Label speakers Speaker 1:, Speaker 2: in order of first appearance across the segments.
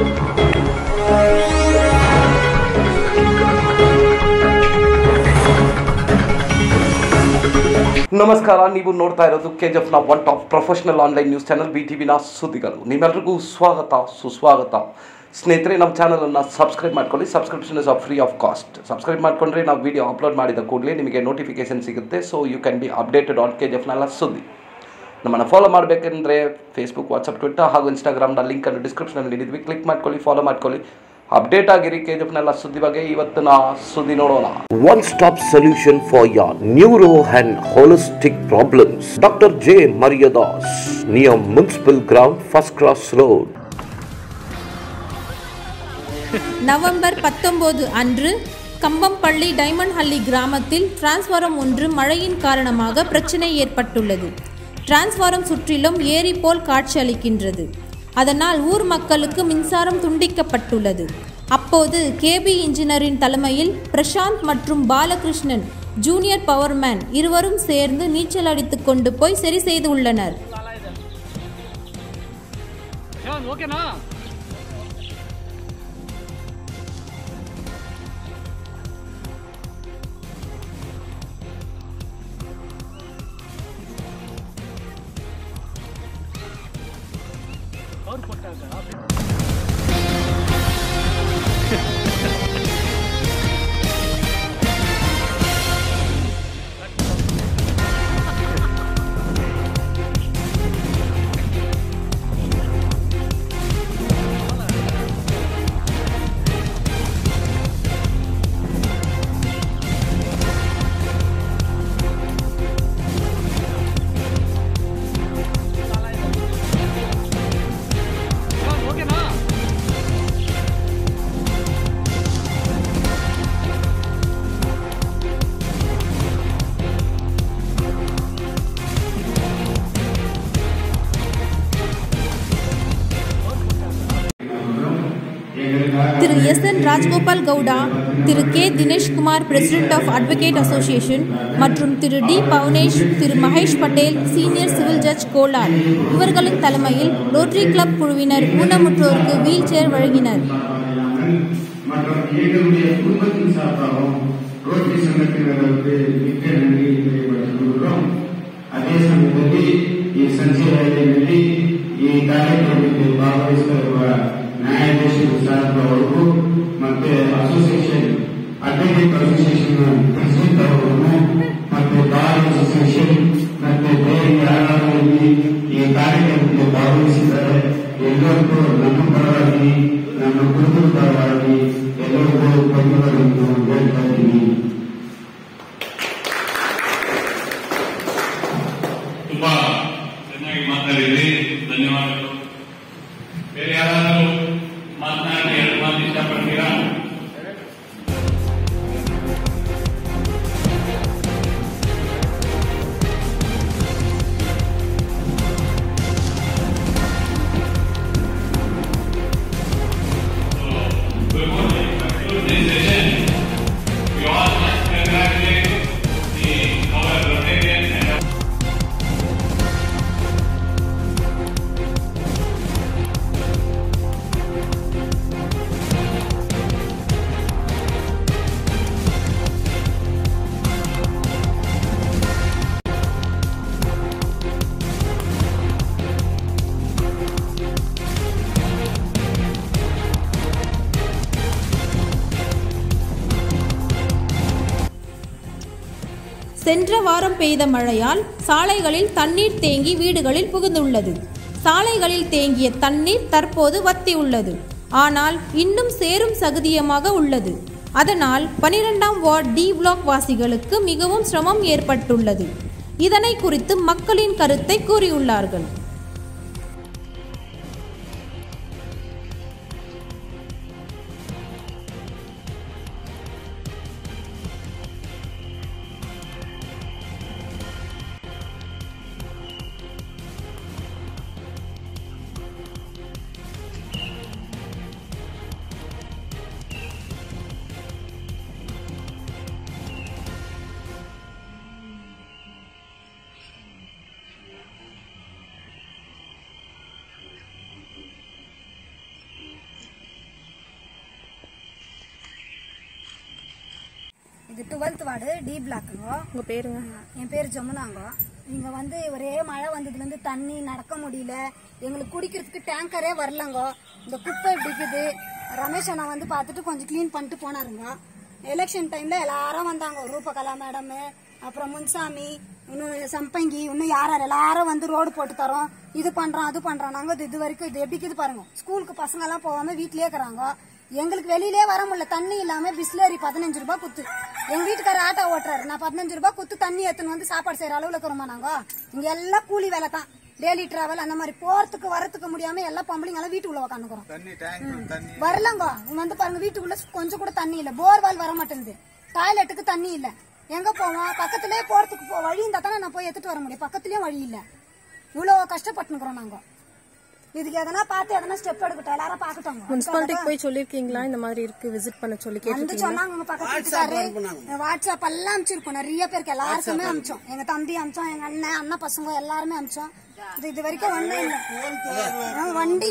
Speaker 1: ನಮಸ್ಕಾರ ನೀವು ನೋಡ್ತಾ ಇರೋದು ಕೆಜಿಎಫ್ ನ one top professional online news channel B T ವಿನ ಸುದ್ದಿಗಳು ನಿಮ್ಮೆಲ್ರಿಗೂ ಸ್ವಾಗತ ಸುಸ್ವಾಗತ ಸ್ನೇಹಿತರೆ ನಮ್ಮ ಚಾನಲನ್ನು ಸಬ್ಸ್ಕ್ರೈಬ್ ಮಾಡ್ಕೊಳ್ಳಿ subscription is of free of cost subscribe ಮಾಡ್ಕೊಂಡ್ರೆ ನಾವು ವಿಡಿಯೋ ಅಪ್ಲೋಡ್ ಮಾಡಿದ ಕೂಡಲೇ ನಿಮಗೆ ನೋಟಿಫಿಕೇಶನ್ ಸಿಗುತ್ತೆ so you can be updated on K G ಎಫ್ನೆಲ್ಲ ಸುದ್ದಿ ನಮ್ಮನ್ನು ಫಾಲೋ ಮಾಡಬೇಕೆಂದ್ರೆ ಫೇಸ್ಬುಕ್ ವಾಟ್ಸಪ್ ಟ್ವಿಟರ್ ಹಾಗೂ ಇನ್ಸ್ಟಾಗ್ರಾಮ್ನ ಲಿಂಕನ್ನು ಡಿಸ್ಕ್ರಿಪ್ಷನಲ್ಲಿ ನೀಡಿದ್ವಿ ಕ್ಲಿಕ್ ಮಾಡ್ಕೊಳ್ಳಿ ಫಾಲೋ ಮಾಡ್ಕೊಳ್ಳಿ ಅಪ್ಡೇಟ್ ಆಗಿರಿ ಕೆ ಜಿ ಎಫ್ನೆಲ್ಲ ಸುದ್ದಿ ಬಗ್ಗೆ ಇವತ್ತಿನ ಸುದ್ದಿ ನೋಡೋಣ
Speaker 2: one stop solution for your neuro and holistic problems. Dr. J. Mariadas, near Municipal Ground, First Cross Road.
Speaker 3: November பத்தொன்பது அன்று கம்பம்பள்ளி டைமண்ட் கிராமத்தில் டிரான்ஸ்பாரம் ஒன்று மழையின் காரணமாக பிரச்சனை ஏற்பட்டுள்ளது டிரான்ஸ்பாரம் சுற்றிலும் ஏரி போல் காட்சியளிக்கின்றது அதனால் ஊர் மக்களுக்கு மின்சாரம் துண்டிக்கப்பட்டுள்ளது அப்போது கேபி இன்ஜினியரின் தலைமையில் பிரசாந்த் மற்றும் பாலகிருஷ்ணன் ஜூனியர் பவர்மேன் இருவரும் சேர்ந்து நீச்சல் அடித்துக் கொண்டு போய் சரி செய்து உள்ளனர்
Speaker 4: ಶಾನ್ ಓಕೆನಾ ಅವ್ರು ಕೊಟ್ಟಾಗ ಶಾನ್ ಓಕೆನಾ
Speaker 3: திரு எஸ் என் ராஜ்கோபால் கவுடா திரு K Dineshkumar president of advocate association மற்றும் திரு டி பவுனேஷ் திரு Mahesh Patel senior civil judge Kolar இவர்களின் தலைமையில் ரோட்டரி கிளப் குழுவினர் ஊனமுற்றோருக்கு வீல் சேர் வழங்கினர்
Speaker 5: மற்றும் எங்களுடைய குடும்பத்தின் சார்பாகவும் ரோட்டரி சங்கத்தினர்களுக்கு மிக்க நன்றி தெரியப்படுத்திக் கொள்கிறோம் ಅದೇ ಸಮಯದಲ್ಲಿ ಈ ಸಂಜೆ ವೇಳೆಯಲ್ಲಿ ಈ ಕಾರ್ಯಕ್ರಮಕ್ಕೆ ಭಾಗವಹಿಸಿರುವ ನ್ಯಾಯಾಧೀಶರು ಸಾಹೇಬರವರು ಮತ್ತೆ ಅಸೋಸಿಯೇಷನ್ ಅಡ್ವೊಕೇಟ್ ಅಸೋಸಿಯೇಷನ್ ಪ್ರೆಸಿಡೆಂಟ್ ಅವರನ್ನು ಮತ್ತೆ ಬಾರ್ ಅಸೋಸಿಯೇಷನ್ ಮತ್ತೆ ಬೇರೆ ಯಾರು ಇಲ್ಲಿ ಈ ಕಾರ್ಯಕ್ರಮಕ್ಕೆ ಭಾಗವಹಿಸಿದ್ದಾರೆ ಎಲ್ಲರಿಗೂ ನಮ್ಮ ಪರವಾಗಿ ನಮ್ಮ ಕುಟುಂಬದ ಪರವಾಗಿ ಎಲ್ಲರಿಗೂ ಧನ್ಯವಾದಗಳನ್ನು ಹೇಳ್ತಾ ಇದ್ದೀನಿ
Speaker 6: ತುಂಬಾ ಚೆನ್ನಾಗಿ ಮಾತಾಡಿದ್ರಿ ಧನ್ಯವಾದಗಳು ಬೇರೆ ಯಾರಾದರೂ ಮಾತನಾಡಿ ಎರಡು ಮಾತು ಇಷ್ಟಪಡ್ತೀರಾ So, before we conclude this session, we all must congratulate the our Rotarian and
Speaker 3: சென்ற வாரம் பெய்த மழையால் சாலைகளில் தண்ணீர் தேங்கி வீடுகளில் புகுந்துள்ளது சாலைகளில் தேங்கிய தண்ணீர் தற்போது வத்தியுள்ளது ஆனால் இன்னும் சேரும் சகதியமாக உள்ளது அதனால் பனிரெண்டாம் வார்டு டி பிளாக் வாசிகளுக்கு மிகவும் சிரமம் ஏற்பட்டுள்ளது இதனை குறித்து மக்களின் கருத்தை கூறியுள்ளார்கள்
Speaker 7: இது டுவெல்த் வார்டு டி பிளாக்குங்க
Speaker 3: உங்க பேருங்க
Speaker 7: என் பேர் ஜமுனாங்க இங்க வந்து ஒரே மழை வந்ததுல இருந்து தண்ணி நடக்க முடியல எங்களுக்கு குடிக்கிறதுக்கு டேங்கரே வரலங்க இந்த குப்பை இருக்குது ரமேஷ் அண்ணா வந்து பார்த்துட்டு கொஞ்சம் க்ளீன் பண்ணிட்டு போனாருங்க எலெக்ஷன் டைம்ல எல்லாரும் வந்தாங்க ரூபகலா மேடம் அப்புறம் முன்சாமி இன்னும் சம்பங்கி இன்னும் யார் யார் எல்லாரும் வந்து ரோடு போட்டு தரோம் இது பண்றோம் அது பண்றோம் நாங்க இது- இது வரைக்கும் இது எப்படி இருக்குது பாருங்க ஸ்கூலுக்கு பசங்க எல்லாம் போகாம வீட்லயே இருக்கிறாங்க எங்களுக்கு வெளியிலே வர முடியல தண்ணி இல்லாம பிஸ்லரி பதினஞ்சு ரூபாய் குத்து எங்க வீட்டுக்கார ஆட்டோ ஓட்டுறாரு நான் பதினஞ்சு ரூபாய் குத்து தண்ணி எடுத்துன்னு வந்து சாப்பாடு செய்யற அளவுல இருக்கிறோமா நாங்க இங்க எல்லாம் கூலி வேலை தான் டெய்லி டிராவல் அந்த மாதிரி போறதுக்கு வரதுக்கு முடியாம எல்லா பொம்பளைங்க எல்லாம் வீட்டுக்குள்ள உட்காந்துக்கிறோம் வரலங்க இங்க வந்து பாருங்க வீட்டுக்குள்ள கொஞ்சம் கூட தண்ணி இல்ல போர்வால் வர மாட்டேங்குது டாய்லெட்டுக்கு தண்ணி இல்ல எங்க போவோம் பக்கத்திலே போறதுக்கு போ- வழி இருந்தா தானே நான் போய் எடுத்துட்டு வர முடியும் பக்கத்துலயும் வழி இல்ல இவ்வளவு கஷ்டப்பட்டுக்கிறோம் நாங்க இதுக்கு எதனா பார்த்து எதனா ஸ்டெப் எடுக்கட்டும் எல்லாரும் பாக்கட்டும்
Speaker 3: முனிசிபாலிட்டிக்கு போய் சொல்லிருக்கீங்களா இந்த மாதிரி இருக்கு விசிட் பண்ண சொல்லி
Speaker 7: வந்து
Speaker 3: கேட்டு
Speaker 7: சொன்னாங்க உங்க பக்கத்து வீட்டுக்காரரு வாட்ஸ்அப் எல்லாம் அனுப்பிச்சிருக்கோம் நிறைய பேருக்கு எல்லாருக்குமே அனுப்பிச்சோம் எங்க தம்பி அனுப்பிச்சோம் எங்க அண்ணன் அண்ணன் பசங்க எல்லாருமே அனுப்பிச்சோம் இது இது வரைக்கும் ஒண்ணும் இல்ல ஆ, வண்டி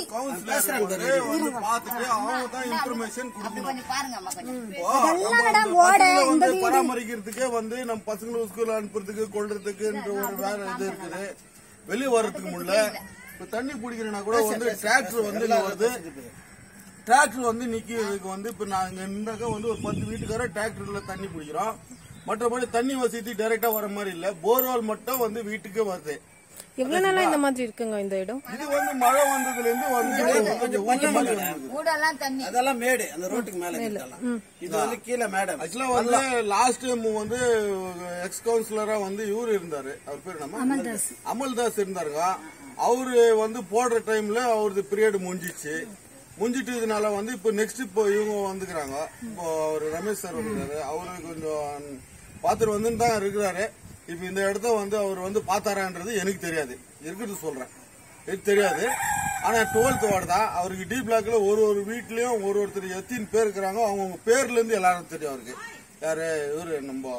Speaker 7: அதெல்லாம் மேடம் ஓட இந்த வீடு
Speaker 8: பராமரிக்கிறதுக்கே வந்து நம்ம பசங்களை ஸ்கூல் அனுப்புறதுக்கு கொள்றதுக்குன்ற ஒரு வேற இது இருக்குது வெளியே வர்றதுக்கு முடியல இப்ப தண்ணி பிடிக்கிறேன்னா கூட வந்து டிராக்டர் வந்து இங்க வருது டிராக்டர் வந்து நிக்கிறதுக்கு வந்து இப்ப நாங்க நின்றாக்க வந்து ஒரு பத்து வீட்டுக்கார டிராக்டர்ல தண்ணி பிடிக்கிறோம் மற்றபடி தண்ணி வசதி டைரக்டா வர மாதிரி இல்ல போர்வால் மட்டும் வந்து வீட்டுக்கே வருது
Speaker 3: எவ்வளவு நாளா இந்த மாதிரி இருக்குங்க இந்த இடம்
Speaker 8: இது வந்து மழை வந்ததுல இருந்து வந்து கொஞ்சம் ஊட்டி மாதிரி வந்தது.
Speaker 9: அதெல்லாம் மேடு அந்த ரோட்டுக்கு மேல இருக்கெல்லாம். இது வந்து கீழே மேடம்
Speaker 8: ஆக்சுவலா வந்து லாஸ்ட் டைம் வந்து எக்ஸ் கவுன்சிலரா வந்து இவரு இருந்தாரு அவர் பேர் நம்ம அமல்தாஸ் அமல்தாஸ் இருந்தாருங்க அவரு வந்து போடுற டைம்ல அவரது பீரியட் முடிஞ்சிச்சு முடிஞ்சிட்டதுனால வந்து இப்போ நெக்ஸ்ட் இப்போ இவங்க வந்துக்கிறாங்க இப்போ அவர் ரமேஷ் சார் வந்துருக்காரு அவரு கொஞ்சம் பார்த்துட்டு வந்து தான் இருக்கிறாரு இப்போ இந்த இடத்த வந்து அவர் வந்து பார்த்தாரான்றது எனக்கு தெரியாது இருக்கிறது சொல்றேன் எனக்கு தெரியாது ஆனா டுவெல்த் வார்டு தான் அவருக்கு டி பிளாக்ல ஒரு ஒரு வீட்லயும் ஒரு ஒருத்தர் எத்தனை பேர் இருக்கிறாங்க அவங்கவுங்க பேர்ல இருந்து எல்லாரும் தெரியும் அவருக்கு யாரு இவரு நம்ம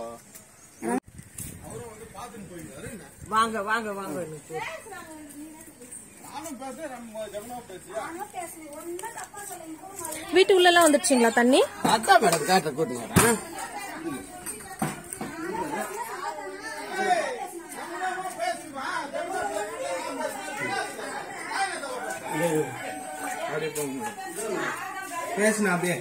Speaker 9: வாங்க வாங்க வாங்க
Speaker 8: நானும் பேசுறேன் நம்ம ஜெகனா பேசியா
Speaker 3: வீட்டு உள்ள எல்லாம் வந்துருச்சுங்களா தண்ணி
Speaker 9: அதான் மேடம் காட்ட கூட்டிங்க வரேன் பேசுன அப்படியே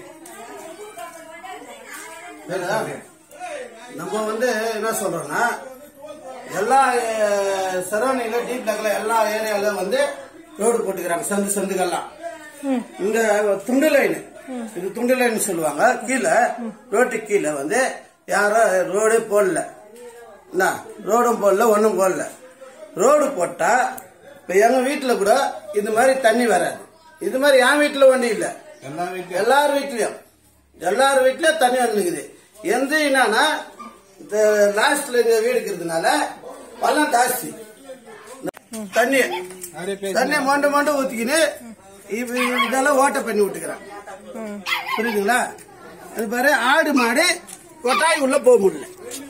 Speaker 9: நம்ம வந்து என்ன சொல்றோம்னா எல்லா சரௌண்டிங்ல டீப் பிளாக்ல எல்லா ஏரியால வந்து ரோடு போட்டுக்கிறாங்க சந்து சந்துக்கெல்லாம் இந்த துண்டு லைன் இது துண்டு லைன் சொல்லுவாங்க கீழே ரோட்டுக்கு கீழே வந்து யாரும் ரோடே போடல என்ன ரோடும் போடல ஒன்றும் போடல ரோடு போட்டா இப்ப எங்க வீட்டுல கூட இந்த மாதிரி தண்ணி வராது இது மாதிரி என் வீட்டுல ஒன்றும் இல்ல எல்லார் வீட்லயும் எல்லார் வீட்லயும் தண்ணி வந்துக்குது எந்த என்னன்னா இந்த லாஸ்ட்ல இந்த வீடு இருக்கிறதுனால பள்ளம் ஜாஸ்தி தண்ணி தண்ணி மொண்டு மொண்டு ஊத்திக்கின்னு இப்ப இதெல்லாம் ஓட்டை பண்ணி விட்டுக்கிறேன் புரியுதுங்களா அது பாரு ஆடு மாடு கொட்டாய் உள்ள போக முடியல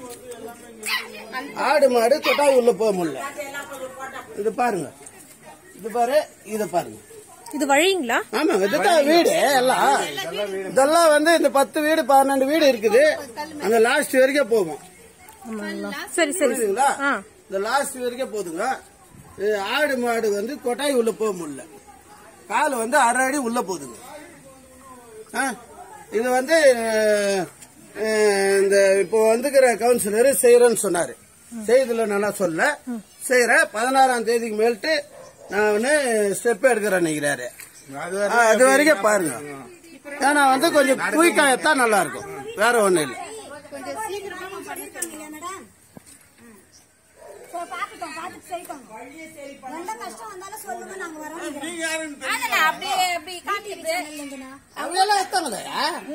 Speaker 9: ஆடு மாடு கொட்டாய் உள்ள போக முடியல இது பாருங்க இது பாரு இத பாருங்க
Speaker 3: இது வழிங்களா
Speaker 9: ஆமா இதுதான் வீடு எல்லாம் இதெல்லாம் வந்து இந்த பத்து வீடு பன்னெண்டு வீடு இருக்குது அந்த லாஸ்ட் வரைக்கும் போகும்
Speaker 3: சரி சரி
Speaker 9: புரியுதுங்களா
Speaker 3: ஆ.
Speaker 9: இந்த லாஸ்ட் வரைக்கும் போதுங்க இது ஆடு மாடு வந்து கொட்டாய் உள்ள போக முடியல கால் வந்து அரை அடி உள்ள போகுதுங்க ஆ, இது வந்து அஹ், இந்த இப்போ வந்துக்கிற கவுன்சிலர் செய்யறேன்னு சொன்னாரு செய்தல நல்லா சொல்ல செய்யறேன் பதினாறாம் தேதிக்கு மேல்ட்டு நான் வந்து ஸ்டெப் எடுக்கிறேன் நினைக்கிறாரு ஆ, அது வரைக்கும் பாருங்க ஏன்னா வந்து கொஞ்சம் குயிக்கா எடுத்தா நல்லா இருக்கும் வேற ஒண்ணும் இல்லை
Speaker 7: கொஞ்சம் சீக்கிரமா பண்ணிருக்காங்க இல்லையா மேடம் சரி பாத்துட்டோம் பாத்துட்டு செய்யிட்டோம் எந்த கஷ்டம் வந்தாலும் சொல்லுங்க நாங்க வரோம்
Speaker 10: அப்படியே அப்படி காட்டிட்டு
Speaker 9: அவங்களெல்லாம் எடுத்தாங்களே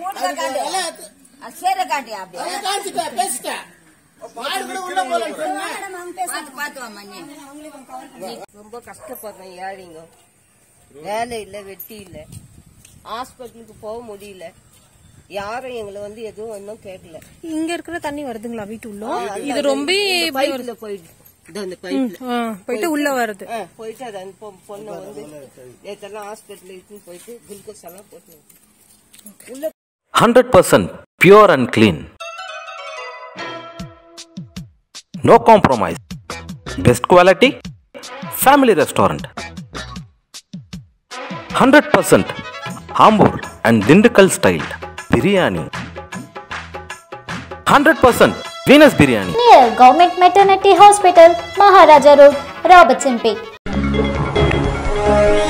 Speaker 10: சேர காட்டி அப்படியே
Speaker 9: அதை காமிச்சிட்டேன் பேசிட்டேன் மாடு கூட உள்ள போலன்னு சொன்னேன்
Speaker 7: மேடம் அவங்க பேச
Speaker 10: பார்த்து பார்த்து வாமா நீ
Speaker 11: ரொம்ப கஷ்டப்படுறேன் ஏழைங்க வேலை இல்லை வெட்டி இல்லை ஹாஸ்பிட்டலுக்கு போக முடியல யாரும் எங்களை வந்து எதுவும் ஒன்றும் கேட்கல
Speaker 3: இங்க இருக்கிற தண்ணி வருதுங்களா வீட்டு உள்ள இது ரொம்ப
Speaker 11: பைப்ல போயிட்டு இதோ இந்த பைப்ல
Speaker 3: ஆ, போயிட்டு உள்ள வருது
Speaker 11: ஆ, போயிட்டு அது அந்த பொ- பொண்ணை வந்து நேற்றெல்லாம் ஹாஸ்பிட்டல் இட்டுன்னு போயிட்டு குளுக்கோஸ் எல்லாம் போட்டு
Speaker 12: hundred percent pure and clean No compromise. Best quality. Family restaurant. 100% Hambur and Dindukal style. Biryani. 100% Venus Biryani.
Speaker 13: near Government Maternity Hospital, Maharaja Road, Robertson Peak.